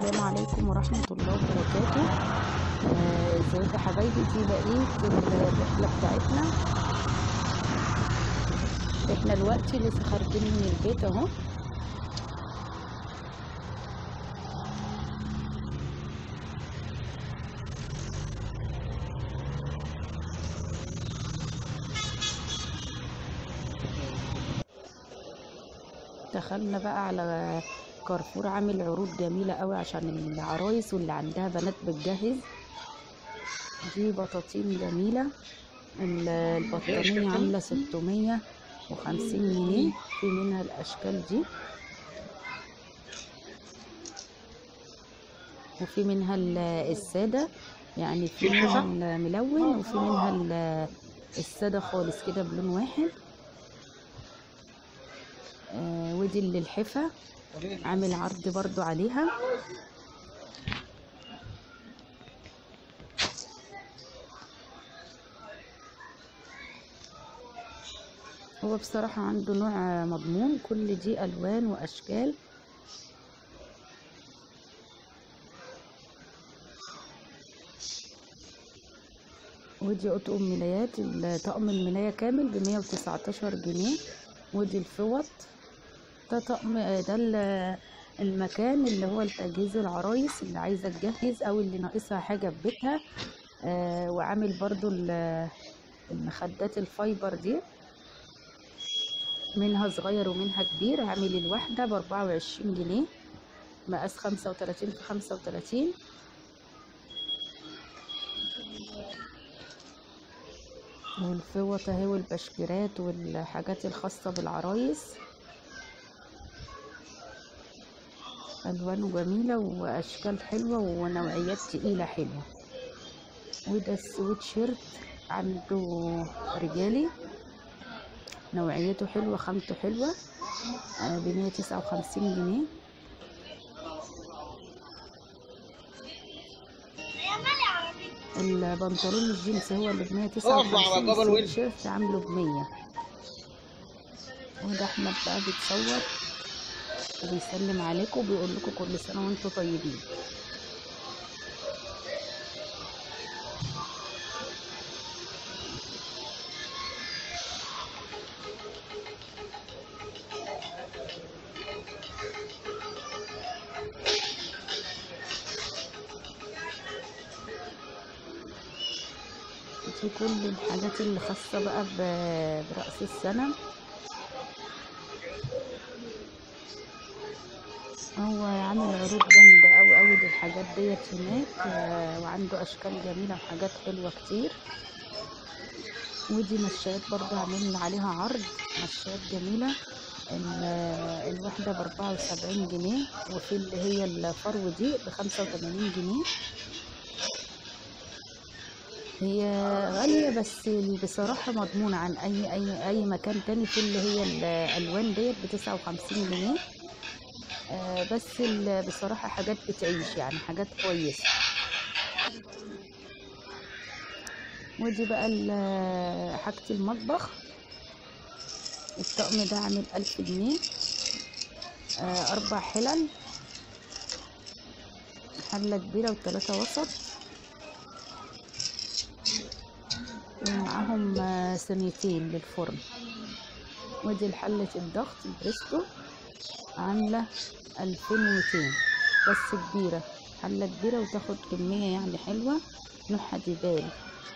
السلام عليكم ورحمة الله وبركاته آه، ازيكم يا حبايبي دي بقية الرحلة بتاعتنا احنا دلوقتي لسه خارجين من البيت اهو دخلنا بقى على كارفور عامل عروض جميلة قوي عشان العرايس واللي عندها بنات بتجهز دي بطاطين جميلة ال- البطانية عاملة ستمية وخمسين جنيه في منها الأشكال دي وفي منها ال- السادة يعني في منها الملون وفي منها ال- السادة خالص كده بلون واحد آه، ودي اللي الحفا عامل عرض برضو عليها هو بصراحة عنده نوع مضمون كل دي ألوان وأشكال ودي أطقم ملايات طقم الملاية كامل بمية وتسعتاشر جنيه ودي الفوط ده طقم ده ال- المكان اللي هو لتجهيز العرايس اللي عايزة تجهز أو اللي ناقصها حاجة في بيتها آه وعامل برضو ال- المخدات الفايبر دي منها صغير ومنها كبير عامل الواحدة بأربعة وعشرين جنيه مقاس خمسة وتلاتين في خمسة وتلاتين والفوط اهي والبشكيرات والحاجات الخاصة بالعرايس ألوانه جميلة وأشكال حلوة ونوعيات تقيلة حلوة وده السويت شيرت عنده رجالي نوعيته حلوة خامته حلوة بمية تسعة وخمسين جنيه البنطلون الجينز هو اللي بمية تسعة وخمسين السويت شيرت عامله بمية وده أحمد بقى بيتصور وبيسلم عليكم وبيقول لكم كل سنة وانتم طيبين دي كل الحاجات اللي خاصة بقى ب- برأس السنة هو عامل عروض جامدة أوي أوي للحاجات ديت هناك آه، وعنده أشكال جميلة وحاجات حلوة كتير ودي مشايات برضه عاملين عليها عرض مشايات جميلة ال- الواحدة بأربعة وسبعين جنيه وفي اللي هي الفرو دي بخمسة وتمانين جنيه هي غالية بس بصراحة مضمونة عن أي أي أي مكان تاني في اللي هي الألوان ديت بتسعة وخمسين جنيه آه، بس ال- بصراحة حاجات بتعيش يعني حاجات كويسة ودي بقى ال- حاجة المطبخ الطقم ده عامل ألف جنيه آه، أربع حلل حلة كبيرة وثلاثة وسط ومعاهم آه، صينيتين للفرن ودي الحلة الضغط البريستو عاملة ألفين وميتين بس كبيرة حلة كبيرة وتاخد كمية يعني حلوة نوعها ديبال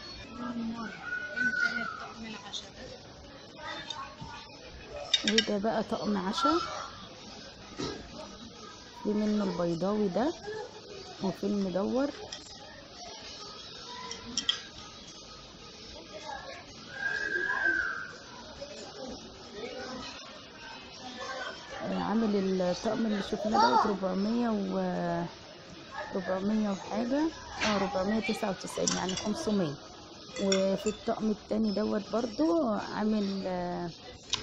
وده بقى طقم عشاء في منه البيضاوي ده وفي المدور عامل الطقم اللي شفناه دوت ربعمية و ربعمية وحاجة اه ربعمية تسعة وتسعين يعني خمسمية وفي الطقم التاني دوت برضو عامل آه،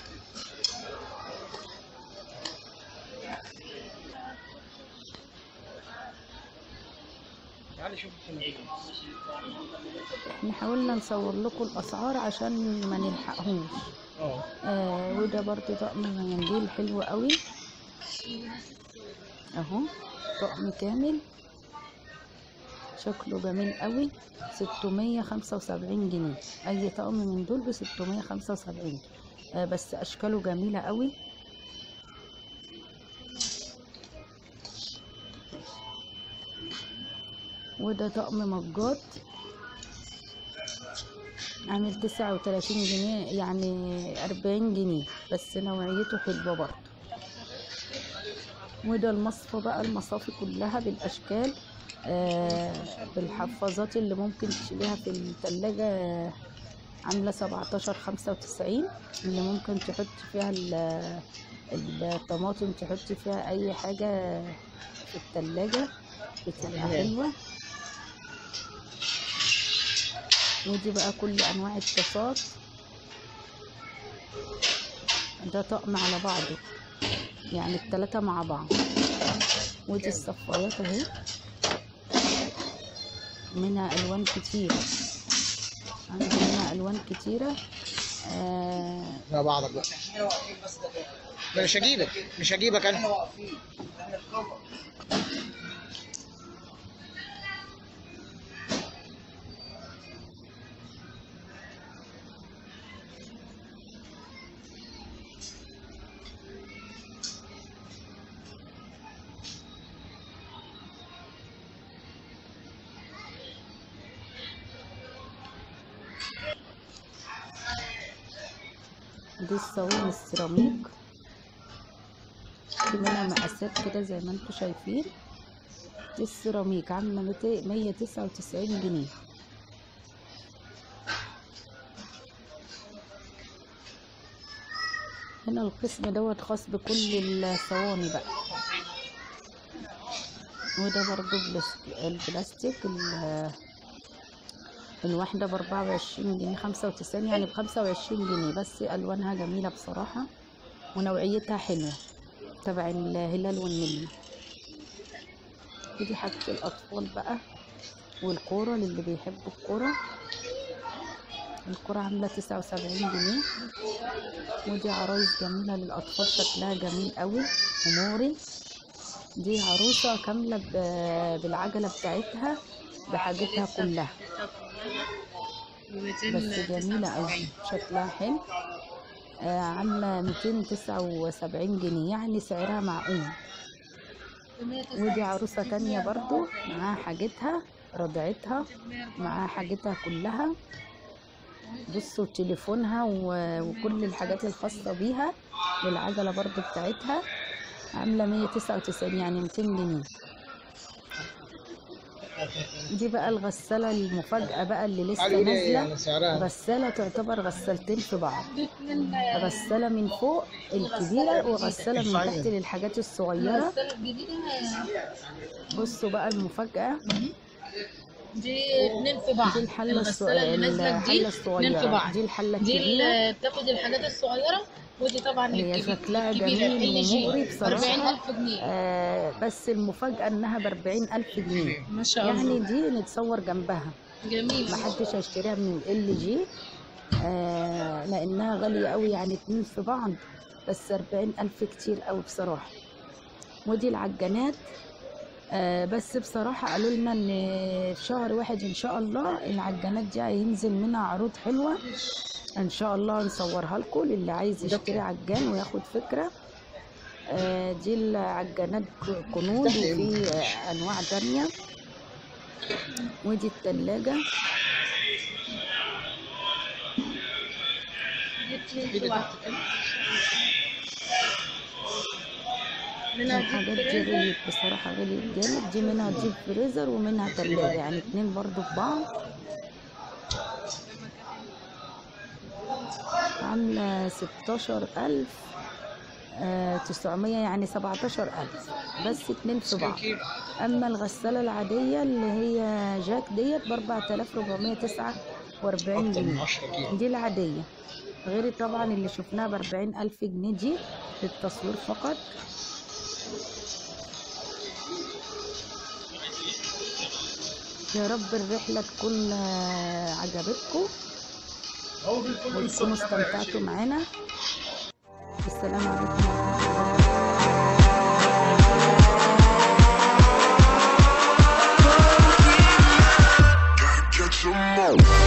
تعالي شوف الفنادق احنا حاولنا نصور لكم الاسعار عشان ما نلحقهمش اه آه وده برضو طقم منديل حلو قوي اهو طقم كامل شكله جميل قوي 675 جنيه اي طقم من دول ب 675 آه بس اشكاله جميله قوي وده طقم مجات عامل تسعة وتلاتين جنيه يعني أربعين جنيه بس نوعيته حلوة برضه وده المصفى بقى المصافي كلها بالأشكال آه بالحفاظات اللي ممكن تشيليها في التلاجة آه، عاملة سبعتاشر خمسة وتسعين اللي ممكن تحط فيها ال- الطماطم تحطي فيها أي حاجة في التلاجة بتبقى حلوة ودي بقى كل انواع الطاسات ده طقم على بعضه يعني التلاتة مع بعض ودي الصفايات اهي منها الوان كتيرة عندي منها الوان كتيرة آه مع بعضك بقى ده مش هجيبك مش هجيبك انا دي الصواني السيراميك في منها مقاسات كده زي ما انتوا شايفين دي السيراميك عاملة مية تسعة وتسعين جنيه هنا القسم دوت خاص بكل الصواني بقى وده برضو بلاست- البلاستيك ال- الواحدة بأربعة وعشرين جنيه خمسة وتسعين يعني بخمسة وعشرين جنيه بس ألوانها جميلة بصراحة ونوعيتها حلوة تبع الهلال والنمل ودي حاجة الأطفال بقى والكورة للي بيحبوا الكورة الكرة عاملة تسعة وسبعين جنيه ودي عرايس جميلة للأطفال شكلها جميل قوي وموري دي عروسة كاملة ب- بالعجلة بتاعتها بحاجتها كلها بس جميلة أوي شكلها حلو آه عاملة ميتين تسعة وسبعين جنيه يعني سعرها معقول ودي عروسة تانية برضو معاها حاجتها رضعتها معاها حاجتها كلها بصوا تليفونها و- وكل الحاجات الخاصة بيها والعجلة برضو بتاعتها عاملة مية تسعة وتسعين يعني ميتين جنيه دي بقى الغسالة المفاجأة بقى اللي لسه علي ليه نازلة يعني سعرها غسالة تعتبر غسالتين في بعض غسالة من فوق الكبيرة وغسالة من تحت للحاجات الصغيرة بصوا بقى المفاجأة دي اتنين في بعض دي الحلة الص- الغسالة اللي نازلة الحلة جديد اتنين في الصغيرة بعض دي الحلة دي الكبيرة اللي بتاخد الحاجات الصغيرة ودي طبعا هي الكبيرة شكلها الكبيرة جميل ال جي ومغري ب بصراحة 40000 جنيه آه بس المفاجأة إنها بأربعين ألف جنيه ما شاء يعني الله دي نتصور جنبها جميل محدش هيشتريها من ال جي آه لانها غالية قوي يعني اتنين في بعض بس أربعين ألف كتير قوي بصراحة ودي العجانات آه بس بصراحة قالوا لنا ان في شهر واحد ان شاء الله العجانات دي هينزل منها عروض حلوة ان شاء الله نصورها لكم للي عايز يشتري عجان وياخد فكرة آه دي العجانات كنود وفي آه انواع تانية ودي التلاجة دي اتنين في واحد منها الحاجات دي دي غليت بصراحة غليت جامد دي منها ديب فريزر ومنها تلاجة يعني اتنين برضو في بعض عاملة ستاشر ألف تسعمية يعني سبعتاشر ألف بس اتنين في بعض أما الغسالة العادية اللي هي جاك ديت بأربعة آلاف ربعمية تسعة وأربعين اكتر من جنيه 10 كيلو دي العادية غير طبعا اللي شفناها بأربعين ألف جنيه دي للتصوير فقط يا رب الرحلة تكون آه، عجبتكم وتكونوا استمتعتوا معانا السلام عليكم ورحمة الله وبركاته Wow.